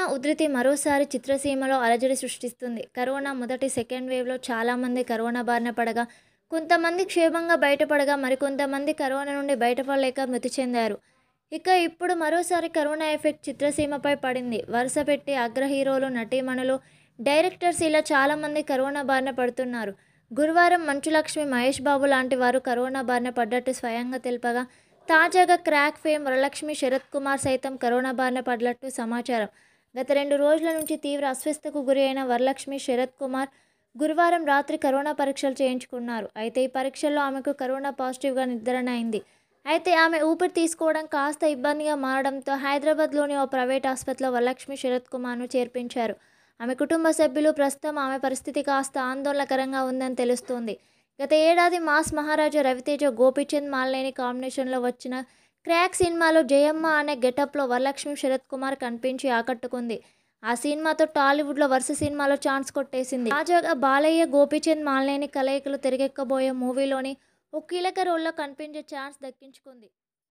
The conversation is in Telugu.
కరోనా ఉధృతి మరోసారి చిత్రసీమలో అలజడి సృష్టిస్తుంది కరోనా మొదటి సెకండ్ వేవ్లో చాలామంది కరోనా బారిన పడగా కొంతమంది క్షేమంగా బయటపడగా మరికొంతమంది కరోనా నుండి బయటపడలేక మృతి చెందారు ఇక ఇప్పుడు మరోసారి కరోనా ఎఫెక్ట్ చిత్రసీమపై పడింది వరుస పెట్టి అగ్ర హీరోలు నటీమణులు డైరెక్టర్స్ ఇలా చాలామంది కరోనా బారిన పడుతున్నారు గురువారం మంచులక్ష్మి మహేష్ బాబు లాంటి వారు కరోనా బారిన పడ్డట్టు స్వయంగా తెలుపగా తాజాగా క్రాక్ ఫేమ్ వరలక్ష్మి శరత్ కుమార్ సైతం కరోనా బారిన పడ్డట్టు సమాచారం గత రెండు రోజుల నుంచి తీవ్ర అస్వస్థకు గురి అయిన వరలక్ష్మి శరత్ కుమార్ గురువారం రాత్రి కరోనా పరీక్షలు చేయించుకున్నారు అయితే ఈ పరీక్షల్లో ఆమెకు కరోనా పాజిటివ్గా నిర్ధారణ అయింది అయితే ఆమె ఊపిరి తీసుకోవడం కాస్త ఇబ్బందిగా మారడంతో హైదరాబాద్లోని ఓ ప్రైవేట్ ఆసుపత్రిలో వరలక్ష్మి శరత్ కుమార్ను చేర్పించారు ఆమె కుటుంబ సభ్యులు ప్రస్తుతం ఆమె పరిస్థితి కాస్త ఆందోళనకరంగా ఉందని తెలుస్తోంది గత ఏడాది మాస్ మహారాజా రవితేజ గోపీచంద్ మాల్లేని కాంబినేషన్లో వచ్చిన క్రాక్ సినిమాలో జయమ్మ అనే గెటప్లో వరలక్ష్మి శరత్ కుమార్ కనిపించి ఆకట్టుకుంది ఆ సినిమాతో టాలీవుడ్లో వరుస సినిమాలో ఛాన్స్ కొట్టేసింది తాజాగా బాలయ్య గోపీచంద్ మాల్లేని కలయికలు తిరిగెక్కబోయే మూవీలోని ఓ కీలక రోల్లో కనిపించే ఛాన్స్ దక్కించుకుంది